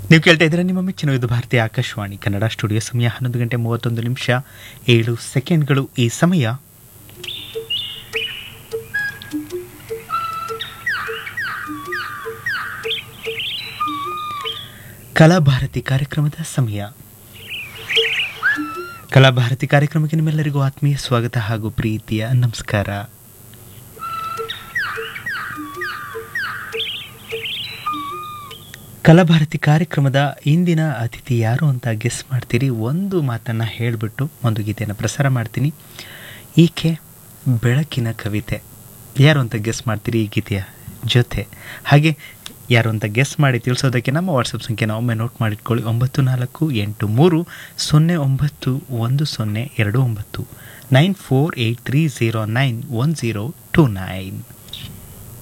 ನೀವು ಕೇಳ್ತಾ ಇದ್ದೀರಾ ನಿಮ್ಮ ಮೆಚ್ಚಿನ ಇದು ಭಾರತೀಯ ಆಕಾಶವಾಣಿ ಕನ್ನಡ ಸ್ಟುಡಿಯೋ ಸಮಯ ಹನ್ನೊಂದು ಗಂಟೆ ಮೂವತ್ತೊಂದು ನಿಮಿಷ ಏಳು ಸೆಕೆಂಡ್ಗಳು ಈ ಸಮಯ ಕಲಾಭಾರತಿ ಕಾರ್ಯಕ್ರಮದ ಸಮಯ ಕಲಾಭಾರತಿ ಕಾರ್ಯಕ್ರಮಕ್ಕೆ ನಿಮ್ಮೆಲ್ಲರಿಗೂ ಆತ್ಮೀಯ ಸ್ವಾಗತ ಹಾಗೂ ಪ್ರೀತಿಯ ನಮಸ್ಕಾರ ಕಲಾಭಾರತಿ ಕಾರ್ಯಕ್ರಮದ ಇಂದಿನ ಅತಿಥಿ ಯಾರು ಅಂತ ಗೆಸ್ ಮಾಡ್ತೀರಿ ಒಂದು ಮಾತನ್ನು ಹೇಳಿಬಿಟ್ಟು ಒಂದು ಗೀತೆಯನ್ನು ಪ್ರಸಾರ ಮಾಡ್ತೀನಿ ಈಕೆ ಬೆಳಕಿನ ಕವಿತೆ ಯಾರು ಅಂತ ಗೆಸ್ ಮಾಡ್ತೀರಿ ಈ ಗೀತೆಯ ಜೊತೆ ಹಾಗೆ ಯಾರು ಅಂತ ಗೆಸ್ ಮಾಡಿ ತಿಳಿಸೋದಕ್ಕೆ ನಮ್ಮ ವಾಟ್ಸಪ್ ಸಂಖ್ಯೆನ ಒಮ್ಮೆ ನೋಟ್ ಮಾಡಿಟ್ಕೊಳ್ಳಿ ಒಂಬತ್ತು ನಾಲ್ಕು ಎಂಟು ಮೂರು ಸೊನ್ನೆ ಒಂಬತ್ತು ಒಂದು ಸೊನ್ನೆ ಎರಡು ಒಂಬತ್ತು nine four eight three zero nine one zero two nine